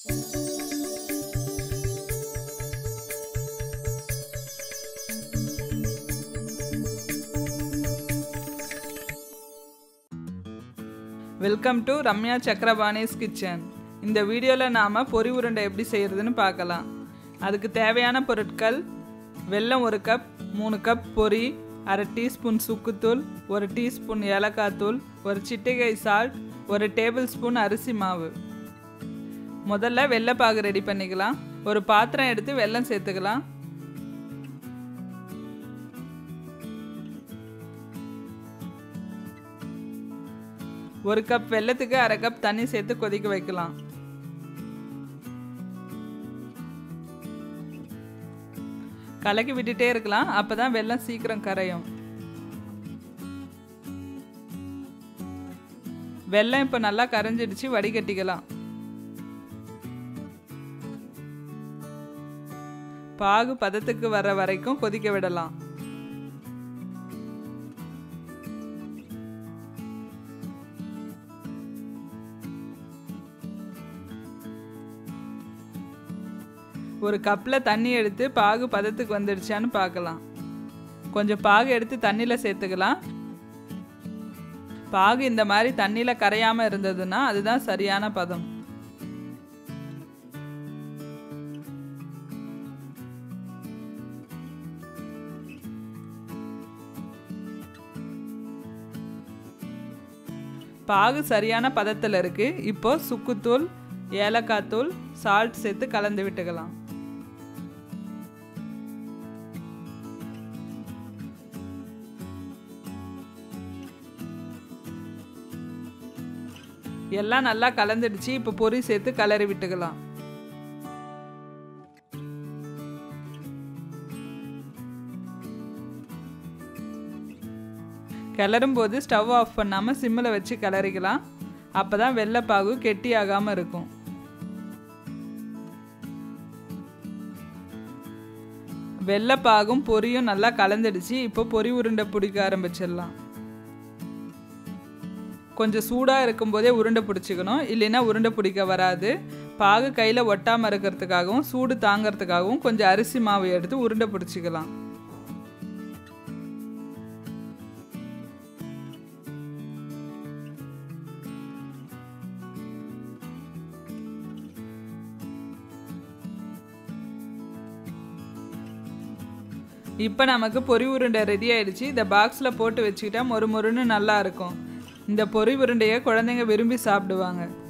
welcome to Ramya Chakrapani's kitchen இந்த வீடியோவில் நாம் பொரி உருண்டை எப்படி செய்கிறதுன்னு பார்க்கலாம் அதுக்கு தேவையான பொருட்கள் வெல்லம் ஒரு கப் மூணு கப் பொரி அரை டீஸ்பூன் சுக்குத்தூள் ஒரு டீஸ்பூன் ஏலக்காய் தூள் ஒரு சிட்டிகை சால்ட் ஒரு டேபிள் ஸ்பூன் அரிசி மாவு முதல்ல வெள்ளைப்பாகு ரெடி பண்ணிக்கலாம் ஒரு பாத்திரம் எடுத்து வெல்லம் சேர்த்துக்கலாம் ஒரு கப் வெல்லத்துக்கு அரை கப் தண்ணி சேர்த்து கொதிக்க வைக்கலாம் கலக்கி விட்டுட்டே இருக்கலாம் அப்பதான் வெல்லம் சீக்கிரம் கரையும் வெல்லம் இப்போ நல்லா கரைஞ்சிடுச்சு வடிகட்டிக்கலாம் பாகு பதத்துக்கு வர வரைக்கும் கொதிக்க விடலாம் ஒரு கப்பில் தண்ணி எடுத்து பாகு பதத்துக்கு வந்துடுச்சான்னு பார்க்கலாம் கொஞ்சம் பாகு எடுத்து தண்ணியில் சேர்த்துக்கலாம் பாகு இந்த மாதிரி தண்ணியில் கரையாமல் இருந்ததுன்னா அதுதான் சரியான பதம் பாகு சரியான பதத்தில் இருக்குது இப்போ சுக்குத்தூள் ஏலக்காய் தூள் சால்ட் சேர்த்து கலந்து விட்டுக்கலாம் எல்லாம் நல்லா கலந்துடுச்சு இப்போ பொரி சேர்த்து கலரி விட்டுக்கலாம் கிளறும் போது ஸ்டவ் ஆஃப் பண்ணாமல் சிம்மில் வச்சு கிளறிக்கலாம் அப்போ தான் வெள்ளைப்பாகு கெட்டி ஆகாமல் இருக்கும் வெள்ளைப்பாகும் பொரியும் நல்லா கலந்துடுச்சு இப்போ பொரி உருண்டை பிடிக்க ஆரம்பிச்சிடலாம் கொஞ்சம் சூடாக இருக்கும்போதே உருண்டை பிடிச்சிக்கணும் இல்லைன்னா உருண்டை பிடிக்க வராது பாகு கையில் ஒட்டாமல் இருக்கிறதுக்காகவும் சூடு தாங்கிறதுக்காகவும் கொஞ்சம் அரிசி மாவு எடுத்து உருண்டை பிடிச்சிக்கலாம் இப்போ நமக்கு பொரி உருண்டை ரெடி ஆயிடுச்சு இந்த பாக்ஸில் போட்டு வச்சுக்கிட்டா மொறு மொறுன்னு நல்லா இருக்கும் இந்த பொரி உருண்டையை குழந்தைங்க விரும்பி சாப்பிடுவாங்க